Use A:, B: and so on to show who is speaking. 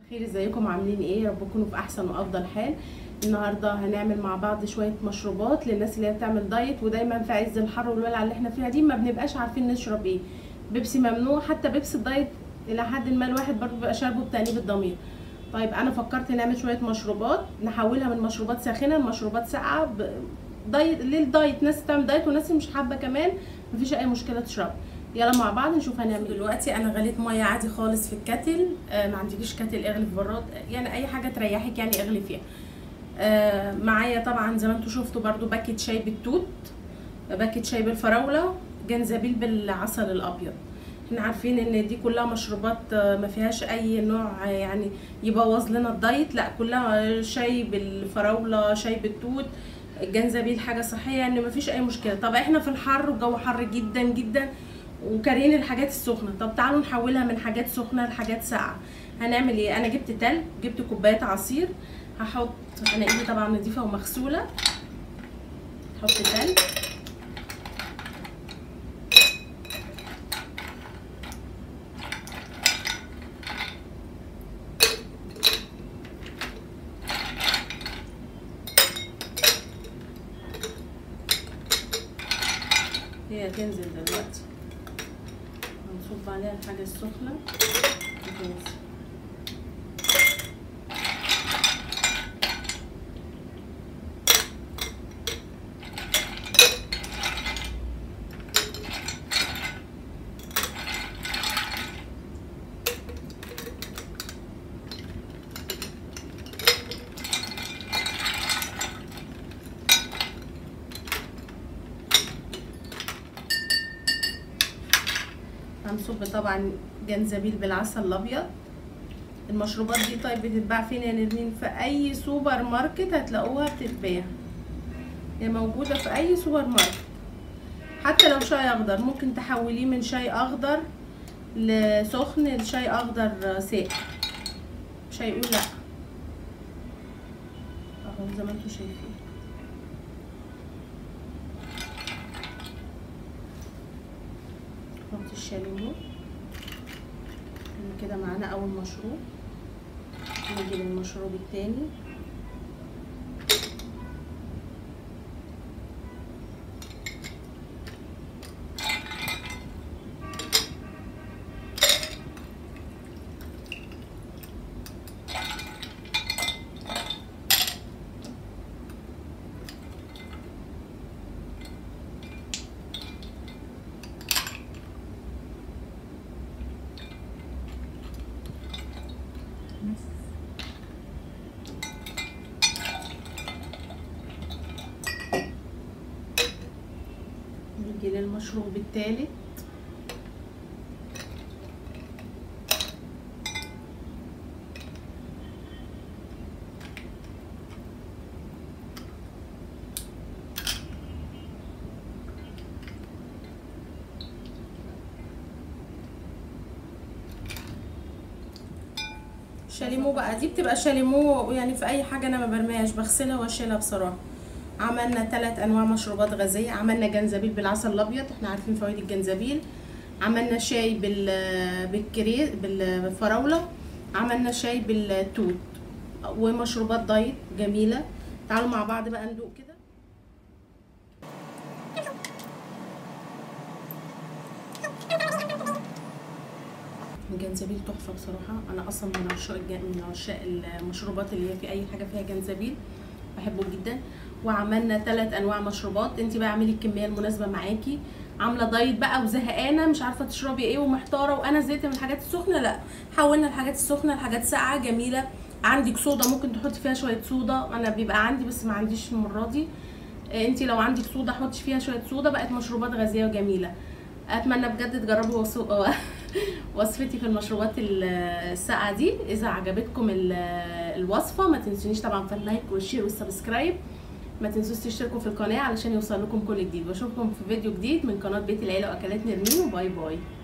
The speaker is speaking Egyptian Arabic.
A: خير ازيكم عاملين ايه رب تكونوا في احسن وافضل حال النهارده هنعمل مع بعض شويه مشروبات للناس اللي هي بتعمل دايت ودايما في عز الحر والولعه اللي احنا فيها دي ما بنبقاش عارفين نشرب ايه بيبسي ممنوع حتى بيبسي الدايت الى حد ما الواحد برضه بيبقى شاربه بتأنيب الضمير طيب انا فكرت نعمل شويه مشروبات نحولها من مشروبات ساخنه لمشروبات ساقعه ب... دايت للدايت ناس تعمل دايت وناس مش حابه كمان مفيش اي مشكله تشرب يلا مع بعض نشوف هنعمل دلوقتي انا غليت ميه عادي خالص في الكاتل آه ما عندكيش كاتل اغلي في براد يعني اي حاجه تريحك يعني اغلي فيها آه معايا طبعا زي ما انتم شفتوا برده باكيت شاي بالتوت باكيت شاي بالفراوله جنزبيل بالعسل الابيض احنا عارفين ان دي كلها مشروبات ما فيهاش اي نوع يعني يبوظ لنا الدايت لا كلها شاي بالفراوله شاي بالتوت الجنزبيل حاجه صحيه يعني ما فيش اي مشكله طب احنا في الحر والجو حر جدا جدا وكارهين الحاجات السخنه طب تعالوا نحولها من حاجات سخنه لحاجات ساقعه هنعمل ايه انا جبت تلج جبت كوبايه عصير هحط انا ايدي طبعا نضيفه ومغسوله هحط تلج هي هتنزل دلوقتي هنصب عليها الحاجة السخنة وتنزل هنصب طبعا جنزبيل بالعسل الابيض المشروبات دي طيب بتتباع فين يا نرمين في اي سوبر ماركت هتلاقوها بتتباع هي موجوده في اي سوبر ماركت حتى لو شاي اخضر ممكن تحوليه من شاي اخضر لسخن لشاي اخضر ساقع مش هيقول لا اهو زي ما انتم شايفين نحط الشاليمو كده معانا اول مشروب نيجي للمشروب التاني نيجي للمشروب الثالث شاليمو بقى دي بتبقى شاليمو يعني في اي حاجه انا ما برميهاش بغسلها واشيلها بصراحه عملنا ثلاث انواع مشروبات غازيه عملنا جنزبيل بالعسل الابيض احنا عارفين فوائد الجنزبيل عملنا شاي بال بالكري بالفراوله عملنا شاي بالتوت ومشروبات دايت جميله تعالوا مع بعض بقى ندوق كده الجنزبيل تحفه بصراحه انا اصلا من عشاق من عشاق المشروبات اللي هي في اي حاجه فيها جنزبيل بحبه جدا وعملنا ثلاث انواع مشروبات انت بقى اعملي الكميه المناسبه معاكي عامله دايت بقى وزهقانه مش عارفه تشربي ايه ومحتاره وانا زهقت من الحاجات السخنه لا حولنا الحاجات السخنه لحاجات ساقعه جميله عندك صودا ممكن تحطي فيها شويه صودا انا بيبقى عندي بس ما عنديش المره دي انت لو عندك صودا حطي فيها شويه صودا بقت مشروبات غازيه وجميله اتمنى بجد تجربوا وصفتي في المشروبات الساقعه دي اذا عجبتكم الوصفه ما تنسونيش طبعا في اللايك والشير والسبسكرايب ما تنسوش تشتركوا في القناه علشان يوصل لكم كل جديد واشوفكم في فيديو جديد من قناه بيت العيله واكلات نرمين وباي باي